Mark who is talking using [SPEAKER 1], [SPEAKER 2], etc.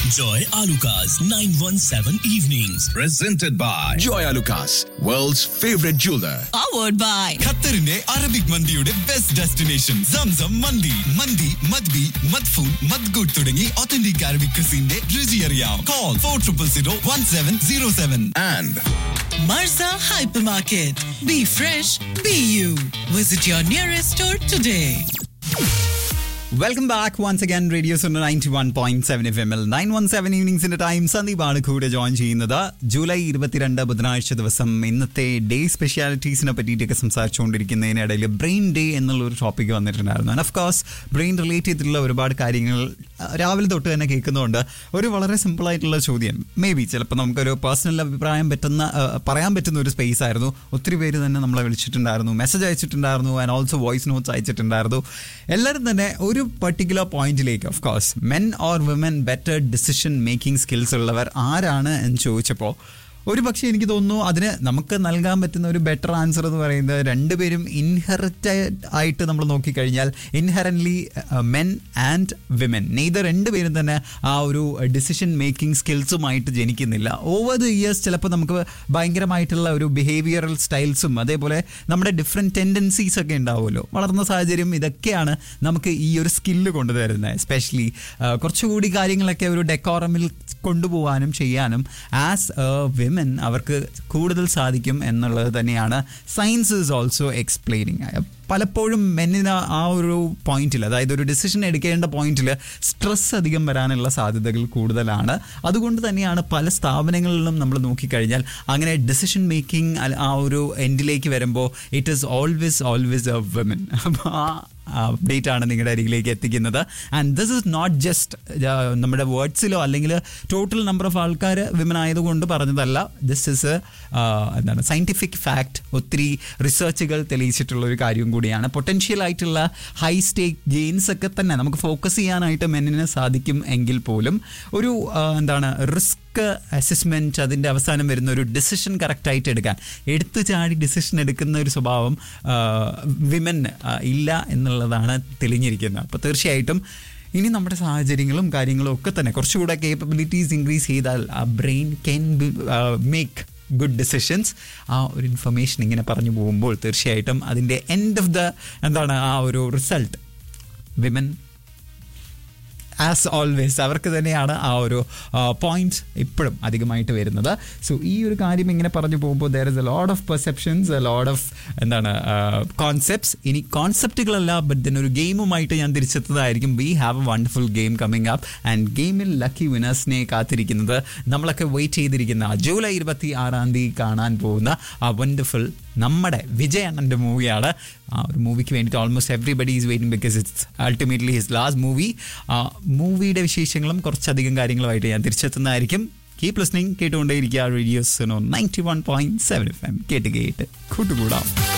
[SPEAKER 1] Joy Alukas, 917 Evenings.
[SPEAKER 2] Presented by
[SPEAKER 3] Joy Lucas, world's favorite jeweler.
[SPEAKER 4] powered by
[SPEAKER 5] ഖത്തറിന്റെ Arabic മന്തിയുടെ best destination Zamzam mandi mandi madbi madfoon മദ്ഗുഡ് തുടങ്ങി authentic Arabic ക്രിസിന്റെ രുചി അറിയാം call four triple zero one seven zero seven
[SPEAKER 3] And
[SPEAKER 4] Marza Hypermarket. Be fresh, be you. Visit your nearest store today.
[SPEAKER 6] Welcome back once again radio ninety one point seven FM L nine one seven സെവൻ ഈവനിങ്സിന്റെ time സന്ദീപാണ് കൂടെ ജോയിൻ ചെയ്യുന്നത് July ഇരുപത്തിരണ്ട് ബുധനാഴ്ച ദിവസം ഇന്നത്തെ ഡേ സ്പെഷ്യാലിറ്റീസിനെ പറ്റിയിട്ടൊക്കെ സംസാരിച്ചുകൊണ്ടിരിക്കുന്നതിനിടയിൽ ബ്രെയിൻ ഡേ എന്നുള്ള ഒരു ടോപ്പിക് വന്നിട്ടുണ്ടായിരുന്നു and of course brain relate ചെയ്തിട്ടുള്ള ഒരുപാട് കാര്യങ്ങൾ ആ, രാവിലെ തൊട്ട് തന്നെ കേൾക്കുന്നതുകൊണ്ട് ഒരു വളരെ സിമ്പിൾ ആയിട്ടുള്ള ചോദ്യം മേ ബി ചിലപ്പോൾ നമുക്കൊരു പേഴ്സണൽ അഭിപ്രായം പറ്റുന്ന ആ, പറയാൻ പറ്റുന്ന ഒരു സ്പേസ് ആയിരുന്നു ഒത്തിരി പേര് തന്നെ നമ്മളെ വിളിച്ചിട്ടുണ്ടായിരുന്നു മെസ്സേജ് അയച്ചിട്ടുണ്ടായിരുന്നു ആൻഡ് ഓൾസോ വോയിസ് നോട്ട്സ് അയച്ചിട്ടുണ്ടായിരുന്നു എല്ലാവരും തന്നെ ഒരു പർട്ടിക്കുലർ പോയിന്റിലേക്ക് of course men or women better decision making skills ഉള്ളവർ ആരാണ് എന്ന് ചോദിച്ചപ്പോൾ ഒരു പക്ഷേ എനിക്ക് തോന്നുന്നു അതിന് നമുക്ക് നൽകാൻ പറ്റുന്ന ഒരു ബെറ്റർ ആൻസർ എന്ന് പറയുന്നത് രണ്ടുപേരും ഇൻഹെറിറ്റഡ് ആയിട്ട് നമ്മൾ നോക്കിക്കഴിഞ്ഞാൽ inherently men and women neither രണ്ടുപേരും തന്നെ ആ ഒരു ഡിസിഷൻ മേക്കിംഗ് സ്കിൽസുമായിട്ട് ജനിക്കുന്നില്ല ഓവർ ദ ഇയേഴ്സ് ചിലപ്പോൾ നമുക്ക് ഭയങ്കരമായിട്ടുള്ള ഒരു ബിഹേവിയറൽ സ്റ്റൈൽസും അതേപോലെ നമ്മുടെ ഡിഫറെൻറ്റ് ടെൻഡൻസീസ് ഒക്കെ ഉണ്ടാവുമല്ലോ വളർന്ന സാഹചര്യം ഇതൊക്കെയാണ് നമുക്ക് ഈ ഒരു സ്കില്ല് കൊണ്ടുതരുന്നത് എസ്പെഷ്യലി കുറച്ചുകൂടി കാര്യങ്ങളൊക്കെ ഒരു ഡെക്കോറമിൽ കൊണ്ടുപോകാനും ചെയ്യാനും ആസ് എ വിമൻ അവർക്ക് കൂടുതൽ സാധിക്കും എന്നുള്ളത് തന്നെയാണ് സയൻസ് ഈസ് ഓൾസോ എക്സ്പ്ലെയിനിങ് പലപ്പോഴും മെന്നിന് ആ ഒരു പോയിന്റിൽ അതായത് ഒരു ഡിസിഷൻ എടുക്കേണ്ട പോയിന്റിൽ സ്ട്രെസ് അധികം വരാനുള്ള സാധ്യതകൾ കൂടുതലാണ് അതുകൊണ്ട് തന്നെയാണ് പല സ്ഥാപനങ്ങളിലും നമ്മൾ നോക്കിക്കഴിഞ്ഞാൽ അങ്ങനെ ഡിസിഷൻ മേക്കിംഗ് ആ ഒരു എൻഡിലേക്ക് വരുമ്പോൾ it is always always a women അപ്പോൾ ആ അപ്ഡേറ്റ് ആണ് നിങ്ങളുടെ അരികിലേക്ക് എത്തിക്കുന്നത് and this is not just നമ്മുടെ വേർഡ്സിലോ അല്ലെങ്കിൽ ടോട്ടൽ നമ്പർ ഓഫ് ആൾക്കാർ വിമൻ ആയതുകൊണ്ട് പറഞ്ഞതല്ല ദിസ് ഇസ് എന്താണ് സയൻറ്റിഫിക് ഫാക്ട് ഒത്തിരി റിസർച്ചുകൾ തെളിയിച്ചിട്ടുള്ള ഒരു കാര്യം കൂടിയാണ് പൊട്ടൻഷ്യൽ ആയിട്ടുള്ള ഹൈ സ്റ്റേക്ക് ഗെയിൻസ് ഒക്കെ തന്നെ നമുക്ക് ഫോക്കസ് ചെയ്യാനായിട്ട് മെന്നിന് സാധിക്കും എങ്കിൽ പോലും ഒരു ആ, എന്താണ് റിസ്ക് അസസ്മെൻറ്റ് അതിൻ്റെ അവസാനം വരുന്ന ഒരു ഡിസിഷൻ കറക്റ്റായിട്ട് എടുക്കാൻ എടുത്തു ചാടി ഡിസിഷൻ എടുക്കുന്ന ഒരു സ്വഭാവം വിമൻ ഇല്ല എന്നുള്ളതാണ് തെളിഞ്ഞിരിക്കുന്നത് അപ്പോൾ തീർച്ചയായിട്ടും ഇനി നമ്മുടെ സാഹചര്യങ്ങളും കാര്യങ്ങളും ഒക്കെ തന്നെ കുറച്ചുകൂടെ കേപ്പബിലിറ്റീസ് ഇൻക്രീസ് ചെയ്താൽ ആ brain can make good decisions ആ ഒരു ഇൻഫർമേഷൻ ഇങ്ങനെ പറഞ്ഞു പോകുമ്പോൾ തീർച്ചയായിട്ടും അതിൻ്റെ എൻഡ് ഓഫ് ദ എന്താണ് ആ ഒരു റിസൾട്ട് വിമൻ ആസ് ഓൾവേസ് അവർക്ക് തന്നെയാണ് ആ ഒരു പോയിന്റ് ഇപ്പോഴും അധികമായിട്ട് വരുന്നത് സോ ഈ ഒരു കാര്യം ഇങ്ങനെ പറഞ്ഞു പോകുമ്പോൾ there is a load of perceptions a load of എന്താണ് കോൺസെപ്റ്റ്സ് ഇനി കോൺസെപ്റ്റുകളല്ല ബട്ട് ദെൻ ഒരു ഗെയിമുമായിട്ട് ഞാൻ തിരിച്ചെത്തതായിരിക്കും we have a wonderful game coming up and ഗെയിമിൽ ലക്കി വിനേഴ്സിനെ കാത്തിരിക്കുന്നത് നമ്മളൊക്കെ വെയിറ്റ് ചെയ്തിരിക്കുന്ന ജൂലൈ ഇരുപത്തി ആറാം തീയതി കാണാൻ പോകുന്ന ആ വണ്ടർഫുൾ നമ്മുടെ വിജയ് അണ്ണൻ്റെ മൂവിയാണ് ആ ഒരു മൂവിക്ക് വേണ്ടിയിട്ട് almost everybody is waiting because it's ultimately his last movie ആ മൂവിയുടെ വിശേഷങ്ങളും കുറച്ചധികം കാര്യങ്ങളുമായിട്ട് ഞാൻ തിരിച്ചെത്തുന്നതായിരിക്കും കീപ് ലിസ്ണിംഗ് കേട്ടുകൊണ്ടേയിരിക്കുക radios ninety one point seven FM എം കേട്ട് കേട്ട് കൂട്ടുകൂടാം